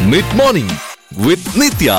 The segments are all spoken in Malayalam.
mid morning with Nithya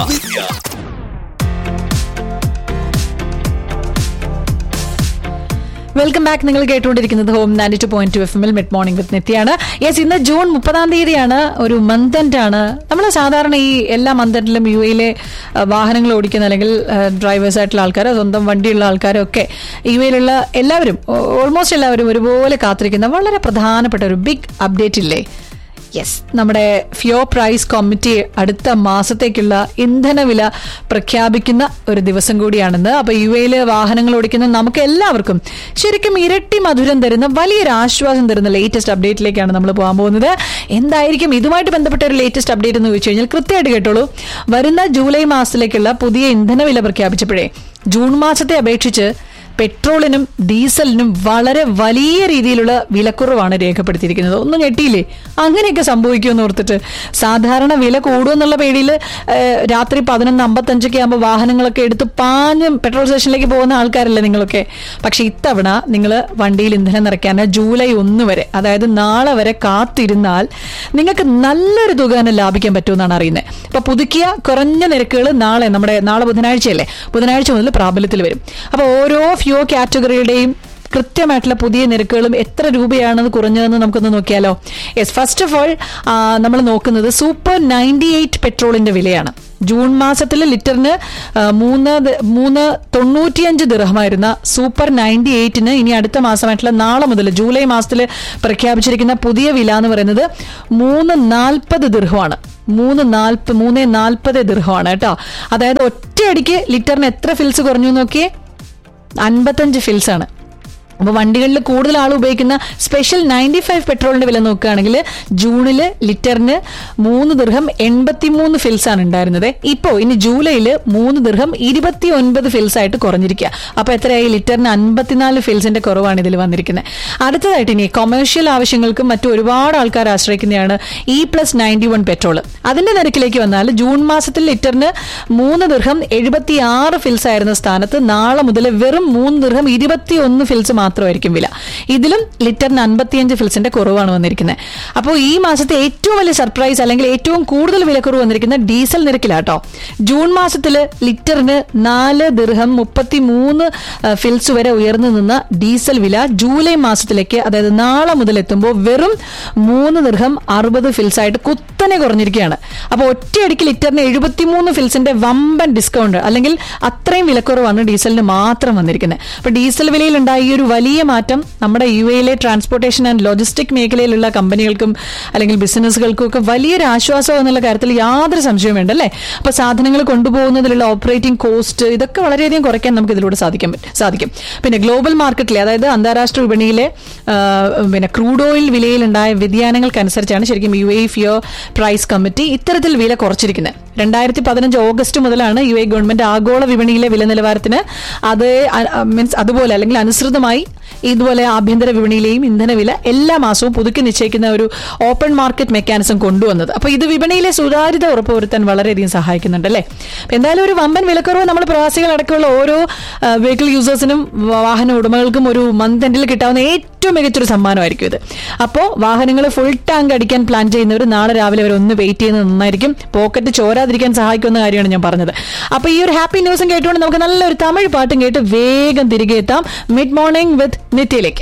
welcome back നിങ്ങൾ കേട്ടുകൊണ്ടിരിക്കുന്നത് home ninety two point two F എമ്മിൽ മിഡ് മോർണിംഗ് വിത്ത് നിത്യാണ് യെസ് ഇന്ന് ജൂൺ മുപ്പതാം തീയതിയാണ് ഒരു മന്ത് ആണ് നമ്മൾ സാധാരണ ഈ എല്ലാ മന്തിലും യു എയിലെ വാഹനങ്ങൾ ഓടിക്കുന്ന അല്ലെങ്കിൽ ഡ്രൈവേഴ്സ് ആയിട്ടുള്ള ആൾക്കാർ സ്വന്തം വണ്ടിയുള്ള ആൾക്കാരൊക്കെ യു എയിലുള്ള എല്ലാവരും ഓൾമോസ്റ്റ് എല്ലാവരും ഒരുപോലെ കാത്തിരിക്കുന്ന വളരെ പ്രധാനപ്പെട്ട ഒരു ബിഗ് അപ്ഡേറ്റ് ഇല്ലേ യെസ് നമ്മുടെ ഫിയോ പ്രൈസ് കമ്മിറ്റി അടുത്ത മാസത്തേക്കുള്ള ഇന്ധനവില പ്രഖ്യാപിക്കുന്ന ഒരു ദിവസം കൂടിയാണെന്ന് അപ്പൊ യു എയിൽ വാഹനങ്ങൾ ഓടിക്കുന്ന നമുക്ക് എല്ലാവർക്കും ശരിക്കും ഇരട്ടി മധുരം തരുന്ന വലിയൊരു ആശ്വാസം തരുന്ന ലേറ്റസ്റ്റ് അപ്ഡേറ്റിലേക്കാണ് നമ്മൾ പോകാൻ പോകുന്നത് എന്തായിരിക്കും ഇതുമായിട്ട് ബന്ധപ്പെട്ട ഒരു ലേറ്റസ്റ്റ് അപ്ഡേറ്റ് എന്ന് ചോദിച്ചു കഴിഞ്ഞാൽ കൃത്യമായിട്ട് കേട്ടോളൂ വരുന്ന ജൂലൈ മാസത്തിലേക്കുള്ള പുതിയ ഇന്ധനവില പ്രഖ്യാപിച്ചപ്പോഴേ ജൂൺ മാസത്തെ അപേക്ഷിച്ച് പെട്രോളിനും ഡീസലിനും വളരെ വലിയ രീതിയിലുള്ള വിലക്കുറവാണ് രേഖപ്പെടുത്തിയിരിക്കുന്നത് ഒന്നും ഞെട്ടിയില്ലേ അങ്ങനെയൊക്കെ സംഭവിക്കുമെന്ന് ഓർത്തിട്ട് സാധാരണ വില കൂടുമെന്നുള്ള പേടിയിൽ രാത്രി പതിനൊന്ന് അമ്പത്തഞ്ചൊക്കെ ആകുമ്പോൾ വാഹനങ്ങളൊക്കെ എടുത്ത് പാഞ്ഞ് പെട്രോൾ സ്റ്റേഷനിലേക്ക് പോകുന്ന ആൾക്കാരല്ലേ നിങ്ങളൊക്കെ പക്ഷെ ഇത്തവണ നിങ്ങൾ വണ്ടിയിൽ ഇന്ധനം നിറയ്ക്കാൻ ജൂലൈ ഒന്ന് വരെ അതായത് നാളെ വരെ കാത്തിരുന്നാൽ നിങ്ങൾക്ക് നല്ലൊരു തുക തന്നെ ലാഭിക്കാൻ പറ്റുമെന്നാണ് അറിയുന്നത് ഇപ്പൊ പുതുക്കിയ കുറഞ്ഞ നിരക്കുകൾ നാളെ നമ്മുടെ നാളെ ബുധനാഴ്ചയല്ലേ ബുധനാഴ്ച മുതൽ പ്രാബല്യത്തിൽ വരും അപ്പോൾ ഓരോ ഫ്യോ കാറ്റഗറിയുടെയും കൃത്യമായിട്ടുള്ള പുതിയ നിരക്കുകളും എത്ര രൂപയാണെന്ന് കുറഞ്ഞതെന്ന് നമുക്കൊന്ന് നോക്കിയാലോ യെസ് ഫസ്റ്റ് ഓഫ് ഓൾ നമ്മൾ നോക്കുന്നത് സൂപ്പർ നയൻറ്റി എയ്റ്റ് പെട്രോളിന്റെ വിലയാണ് ജൂൺ മാസത്തിൽ ലിറ്ററിന് ആ, മൂന്ന് ദ- മൂന്ന് തൊണ്ണൂറ്റിയഞ്ച് ദിർഹമായിരുന്ന സൂപ്പർ നയൻറ്റി എയ്റ്റിന് ഇനി അടുത്ത മാസമായിട്ടുള്ള നാളെ മുതൽ ജൂലൈ മാസത്തിൽ പ്രഖ്യാപിച്ചിരിക്കുന്ന പുതിയ വില എന്ന് പറയുന്നത് മൂന്ന് നാൽപ്പത് ദിർഹമാണ് മൂന്ന് നാൽപ്പത് മൂന്ന് നാൽപ്പത് ദിർഹമാണ് കേട്ടോ അതായത് ഒറ്റയടിക്ക് ലിറ്ററിന് എത്ര ഫിൽസ് കുറഞ്ഞു നോക്കിയേ അൻപത്തഞ്ച് ഫിൽസ് ആണ് അപ്പോൾ വണ്ടികളിൽ കൂടുതൽ ആൾ ഉപയോഗിക്കുന്ന സ്പെഷ്യൽ നയൻറ്റി ഫൈവ് പെട്രോളിന്റെ വില നോക്കുകയാണെങ്കിൽ ജൂണിൽ ലിറ്ററിന് മൂന്ന് ദിർഹം എൺപത്തിമൂന്ന് ഫിൽസ് ആണ് ഉണ്ടായിരുന്നത് ഇപ്പോൾ ഇനി ജൂലൈയിൽ മൂന്ന് ദിർഹം ഇരുപത്തി ഒൻപത് ഫിൽസ് ആയിട്ട് കുറഞ്ഞിരിക്കുക അപ്പോൾ എത്രയായി ലിറ്ററിന് അൻപത്തിനാല് ഫിൽസിന്റെ കുറവാണ് ഇതിൽ വന്നിരിക്കുന്നത് അടുത്തതായിട്ട് ഇനി കൊമേഴ്ഷ്യൽ ആവശ്യങ്ങൾക്കും മറ്റു ഒരുപാട് ആൾക്കാർ ആശ്രയിക്കുന്നതാണ് E plus ninety one petrol അതിന്റെ നിരക്കിലേക്ക് വന്നാൽ ജൂൺ മാസത്തിൽ ലിറ്ററിന് മൂന്ന് ദിർഹം എഴുപത്തി ആറ് ഫിൽസ് ആയിരുന്ന സ്ഥാനത്ത് നാളെ മുതൽ വെറും മൂന്ന് ദിർഹം ഇരുപത്തി ഒന്ന് ഫിൽസ് മാത്രമായിരിക്കും വില ഇതിലും ലിറ്ററിന് അൻപത്തിയഞ്ച് ഫിൽസിന്റെ കുറവാണ് വന്നിരിക്കുന്നത് അപ്പോൾ ഈ മാസത്തെ ഏറ്റവും വലിയ സർപ്രൈസ് അല്ലെങ്കിൽ ഏറ്റവും കൂടുതൽ വിലക്കുറവ് വന്നിരിക്കുന്ന ഡീസൽ നിരക്കിലാട്ടോ ജൂൺ മാസത്തിൽ ലിറ്ററിന് നാല് ദിർഹം മുപ്പത്തി മൂന്ന് ഫിൽസ് വരെ ഉയർന്നു നിന്ന ഡീസൽ വില ജൂലൈ മാസത്തിലേക്ക് അതായത് നാളെ മുതൽ എത്തുമ്പോൾ വെറും മൂന്ന് ദിർഹം അറുപത് ഫിൽസ് ആയിട്ട് കുത്തനെ കുറഞ്ഞിരിക്കുകയാണ് അപ്പോൾ ഒറ്റയടിക്ക് ലിറ്ററിന് എഴുപത്തിമൂന്ന് ഫിൽസിന്റെ വമ്പൻ ഡിസ്കൗണ്ട് അല്ലെങ്കിൽ അത്രയും വിലക്കുറവാണ് ഡീസലിന് മാത്രം വന്നിരിക്കുന്നത് അപ്പോൾ ഡീസൽ വിലയിൽ ഉണ്ടായ ഈ ഒരു വലിയ മാറ്റം നമ്മുടെ യു എയിലെ ട്രാൻസ്പോർട്ടേഷൻ ആൻഡ് ലോജിസ്റ്റിക് മേഖലയിലുള്ള കമ്പനികൾക്കും അല്ലെങ്കിൽ ബിസിനസ്സുകൾക്കും ഒക്കെ വലിയൊരു ആശ്വാസം എന്നുള്ള കാര്യത്തിൽ യാതൊരു സംശയവും വേണ്ട അല്ലേ അപ്പോൾ സാധനങ്ങൾ കൊണ്ടുപോകുന്നതിലുള്ള ഓപ്പറേറ്റിംഗ് കോസ്റ്റ് ഇതൊക്കെ വളരെയധികം കുറയ്ക്കാൻ നമുക്ക് ഇതിലൂടെ സാധിക്കാൻ പറ്റും സാധിക്കും പിന്നെ ഗ്ലോബൽ മാർക്കറ്റിലെ അതായത് അന്താരാഷ്ട്ര വിപണിയിലെ ആ, പിന്നെ ക്രൂഡ് ഓയിൽ വിലയിലുണ്ടായ വ്യതിയാനങ്ങൾക്കനുസരിച്ചാണ് ശരിക്കും യു എ ഫിയോ പ്രൈസ് കമ്മിറ്റി ഇത്തരത്തിൽ വില കുറച്ചിരിക്കുന്നത് രണ്ടായിരത്തി പതിനഞ്ച് ഓഗസ്റ്റ് മുതലാണ് യു എ ഗവൺമെന്റ് ആഗോള വിപണിയിലെ വില നിലവാരത്തിന് അത് മീൻസ് അതുപോലെ അല്ലെങ്കിൽ അനുസൃതമായി ഇതുപോലെ ആഭ്യന്തര വിപണിയിലെയും ഇന്ധനവില എല്ലാ മാസവും പുതുക്കി നിശ്ചയിക്കുന്ന ഒരു ഓപ്പൺ മാർക്കറ്റ് മെക്കാനിസം കൊണ്ടുവന്നത് അപ്പോൾ ഇത് വിപണിയിലെ സുതാര്യത ഉറപ്പുവരുത്താൻ വളരെയധികം സഹായിക്കുന്നുണ്ട് അല്ലേ അപ്പൊ എന്തായാലും ഒരു വമ്പൻ വിലക്കുറവ് നമ്മൾ പ്രവാസികളടക്കമുള്ള ഓരോ വെഹിക്കിൾ യൂസേഴ്സിനും വാഹന ഉടമകൾക്കും ഒരു മന്ത് എൻഡിൽ കിട്ടാവുന്ന ഏറ്റവും മികച്ചൊരു സമ്മാനമായിരിക്കും ഇത് അപ്പോൾ വാഹനങ്ങൾ ഫുൾ ടാങ്ക് അടിക്കാൻ പ്ലാൻ ചെയ്യുന്നവർ നാളെ രാവിലെ വരെ ഒന്ന് വെയിറ്റ് ചെയ്യുന്നത് നന്നായിരിക്കും പോക്കറ്റ് ചോരാതിരിക്കാൻ സഹായിക്കുന്ന കാര്യമാണ് ഞാൻ പറഞ്ഞത് അപ്പോൾ ഈ ഒരു ഹാപ്പി ന്യൂസും കേട്ടുകൊണ്ട് നമുക്ക് നല്ലൊരു തമിഴ് പാട്ടും കേട്ട് വേഗം തിരികെ എത്താം മിഡ് മോർണിംഗ് വിത്ത് നിത്യയിലേക്ക്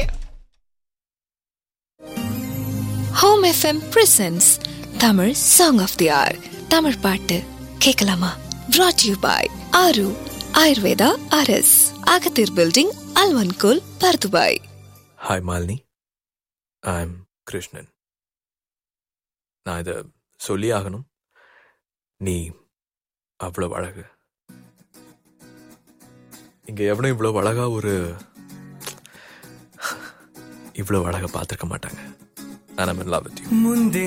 home FM presents Tamil song of the hour Tamil பாட்டு கேட்கலாமா brought யூ பாய் ஆரு ஆயுர்வேதா அரஸ் அகத்தீர் பில்டிங் அல்வன்கோல் Bur Dubai hi Malini I am Krishnan நான் இதை சொல்லி ஆகணும் நீ அவ்வளோ அழகு இங்க எவனும் இவ்வளோ அழகா ஒரு இவ்வளோ அழகா பார்த்துருக்க மாட்டாங்க நான் லவ் வித் யூ